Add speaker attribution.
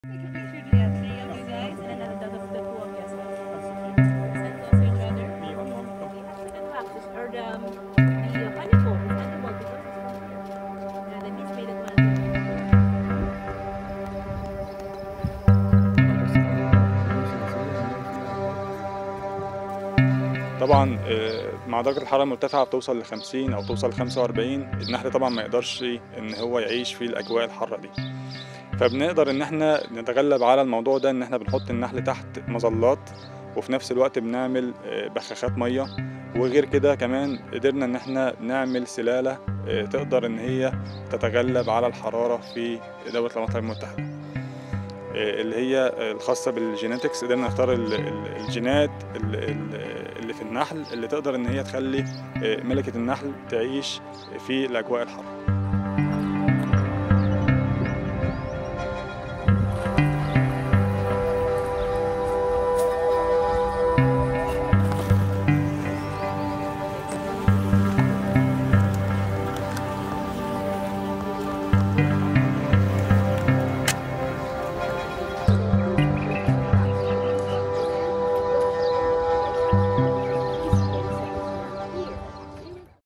Speaker 1: طبعًا آآ مع درجة الحرارة المرتفعة بتوصل ل50 أو توصل ل45 النحل طبعًا ما يقدرش إن هو يعيش في الأجواء الحارة دي، فبنقدر إن إحنا نتغلب على الموضوع ده إن إحنا بنحط النحل تحت مظلات، وفي نفس الوقت بنعمل آآ بخاخات مَيّة، وغير كده كمان قدرنا إن إحنا نعمل سلالة آآ تقدر إن هي تتغلب على الحرارة في دولة الولايات المتحدة. آآ اللي هي الخاصة بالgenetics قدرنا نختار ال ال الجينات ال ال اللي في النحل اللي تقدر إن هي تخلّي آآ ملكة النحل تعيش في الأجواء الحارة.